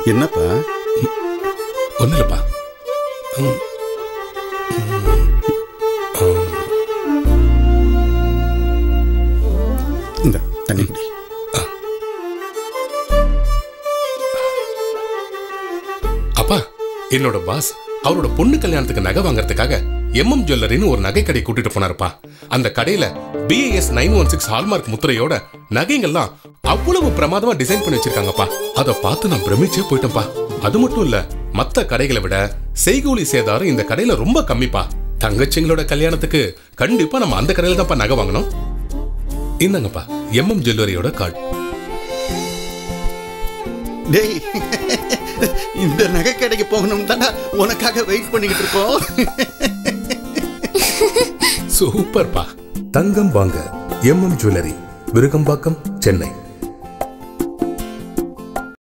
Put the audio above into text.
என்னப்பா ஒன்றும் இல்லைப்பா ம். இந்த தண்ணி குடி அப்பா என்னோட பாஸ் அவரோட பொண்ணு கல்யாணத்துக்கு நகை வாங்குறதுக்காக எம்எம் ஜுவல்லரின்னு ஒரு நகை கடை கூட்டிட்டு போனாருப்பா அந்த கடையில BIS nine one six hallmark முத்திரையோட நகைங்கள்லாம் அவ்வளவு பிரமாதமா டிசைன் பண்ணி வச்சிருக்காங்கப்பா அதை பார்த்து நான் பிரமிச்சே போயிட்டேன்ப்பா அது மட்டும் இல்ல மத்த கடைகளை விட செய்கூலி சேதாரம் இந்த கடையில ரொம்ப கம்மிப்பா தங்கச்சிங்களோட கல்யாணத்துக்கு கண்டிப்பா நம்ம அந்த கடையில தான்ப்பா நகை வாங்கணும் இந்தாங்கப்பா எம்எம் ஜுவல்லரியோட கார்டு டேய் இந்த நகை கடைக்கு போகணும் தானே உனக்காக வெயிட் பண்ணிக்கிட்டு இருக்கோம் சூப்பர்ப்பா தங்கம் வாங்க எம்எம் ஜுவல்லரி விருகம்பாக்கம் சென்னை